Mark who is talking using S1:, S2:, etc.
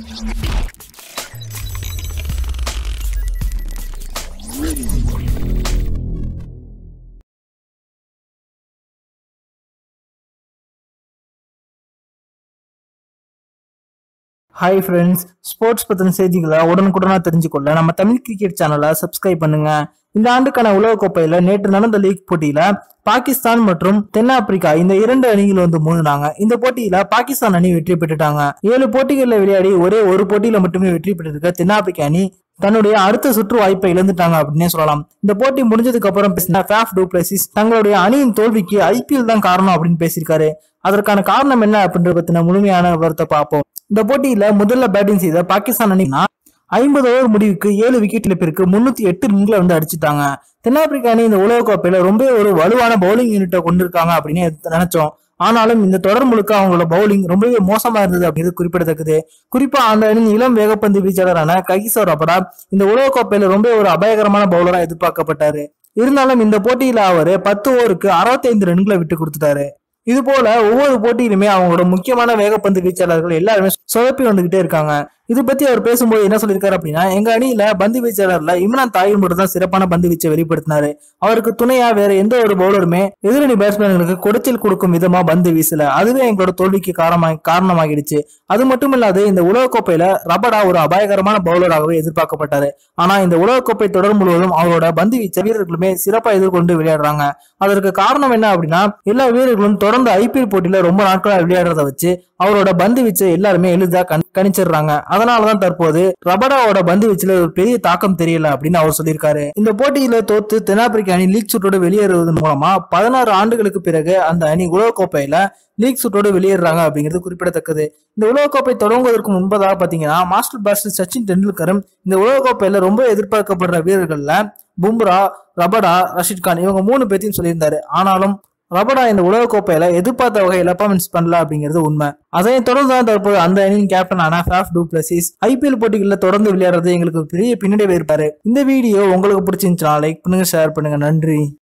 S1: hi friends sports பற்றின செய்திகளை உடனுக்குடனா தெரிஞ்சுக்கொள்ள நம்ம தமிழ் கிரிக்கெட் சேனலை சப்ஸ்கிரைப் பண்ணுங்க இந்த ஆண்டுக்கான உலகக்கோப்பையில நேற்று நடந்த லீக் போட்டியில பாகிஸ்தான் மற்றும் தென்னாப்பிரிக்கா இந்த இரண்டு அணிகள் வந்து மோதினாங்க இந்த போட்டியில பாகிஸ்தான் அணி வெற்றி பெற்றுட்டாங்க ஏழு போட்டிகளில் விளையாடி ஒரே ஒரு போட்டியில மட்டுமே வெற்றி பெற்றிருக்க தென்னாப்பிரிக்கா அணி தன்னுடைய அடுத்த சுற்று வாய்ப்பை இழந்துட்டாங்க அப்படின்னே சொல்லலாம் இந்த போட்டி முடிஞ்சதுக்கு அப்புறம் பேசின ஃபேஃப் டூப்ளசிஸ் தங்களுடைய அணியின் தோல்விக்கு ஐபிஎல் தான் காரணம் அப்படின்னு பேசியிருக்காரு அதற்கான காரணம் என்ன அப்படின்றத பத்தின முழுமையான விவரத்தை பார்ப்போம் இந்த போட்டியில முதல்ல பேட்டிங் செய்த பாகிஸ்தான் அணினா ஐம்பது ஓவர் முடிவுக்கு ஏழு விக்கெட் இழப்பிற்கு முன்னூத்தி எட்டு ரன்களை வந்து அடிச்சிட்டாங்க தென்னாப்பிரிக்கா அணி இந்த உலகக்கோப்பையில ரொம்ப ஒரு வலுவான பவுலிங் யூனிட்டை கொண்டிருக்காங்க அப்படின்னு நினைச்சோம் ஆனாலும் இந்த தொடர் முழுக்க அவங்களோட பவுலிங் ரொம்பவே மோசமா இருந்தது அப்படிங்கிறது குறிப்பிடத்தக்கது குறிப்பா அந்த அணியின் இளம் வேகப்பந்து வீச்சாளரான ககிசோ ரபடா இந்த உலகக்கோப்பையில ரொம்ப ஒரு அபாயகரமான பவுலரா எதிர்பார்க்கப்பட்டாரு இருந்தாலும் இந்த போட்டியில அவரு பத்து ஓவருக்கு அறுபத்தைந்து ரன்களை விட்டு கொடுத்துட்டாரு இது போல ஒவ்வொரு போட்டியிலுமே அவங்களோட முக்கியமான வேகப்பந்து வீச்சாளர்கள் எல்லாருமே சொதப்பி வந்துகிட்டே இருக்காங்க இது பத்தி அவர் பேசும்போது என்ன சொல்லியிருக்காரு அப்படின்னா எங்க அணியில பந்து வீச்சாளர்ல இம்ரான் தாயூர் மட்டும் தான் சிறப்பான பந்து வீச்சை வெளிப்படுத்தினாரு அவருக்கு துணையா வேற எந்த ஒரு பவுலருமே எதிரணி பேட்ஸ்மேன்களுக்கு குடைச்சல் கொடுக்கும் விதமா பந்து வீசல அதுவே எங்களோட தோல்விக்கு காரணமாக காரணமாகிடுச்சு அது மட்டும் இல்லாது இந்த உலகக்கோப்பையில ரபடா ஒரு அபாயகரமான பவுலராகவே எதிர்பார்க்கப்பட்டாரு ஆனா இந்த உலகக்கோப்பை தொடர் முழுவதும் அவரோட பந்து வீச்ச வீரர்களுமே சிறப்பா எதிர்கொண்டு விளையாடுறாங்க அதற்கு காரணம் என்ன அப்படின்னா எல்லா வீரர்களும் தொடர்ந்து ஐபிஎல் போட்டியில ரொம்ப நாட்களா விளையாடுறத வச்சு அவரோட பந்து வீச்சை எல்லாருமே எளிதா கண் கணிச்சிடுறாங்க அதனாலதான் தற்போது ரபடாவோட பந்து வீச்சுல ஒரு பெரிய தாக்கம் தெரியல அப்படின்னு அவர் சொல்லியிருக்காரு இந்த போட்டியில தோத்து தென்னாப்பிரிக்க அணி லீக் சுற்றோடு வெளியேறுவதன் மூலமா பதினாறு ஆண்டுகளுக்கு பிறகு அந்த அணி உலகக்கோப்பையில லீக் சுற்றோடு வெளியேறாங்க அப்படிங்கிறது குறிப்பிடத்தக்கது இந்த உலகக்கோப்பை தொடங்குவதற்கு முன்பதாக பாத்தீங்கன்னா மாஸ்டர் பிளாஸ்டர் சச்சின் டெண்டுல்கரும் இந்த உலகக்கோப்பையில ரொம்ப எதிர்பார்க்கப்படுற வீரர்கள்ல பும்ரா ரபடா ரஷித் கான் இவங்க மூணு பேர்த்தையும் சொல்லியிருந்தாரு ஆனாலும் ரபடா இந்த உலகக்கோப்பையில எதிர்பார்த்த வகையில் பெர்ஃபார்மன்ஸ் பண்ணல அப்படிங்கிறது உண்மை அதனை தொடர்ந்து தான் தற்போது அந்த அணியின் கேப்டன் ஆன ஃபேஃப் டூப்ளசிஸ் ஐபிஎல் போட்டிகளில் தொடர்ந்து விளையாடுறது எங்களுக்கு பெரிய பின்னடைவு இருப்பாரு இந்த வீடியோ உங்களுக்கு பிடிச்சிருந்துச்சுன்னா லைக் பண்ணுங்க ஷேர் பண்ணுங்க நன்றி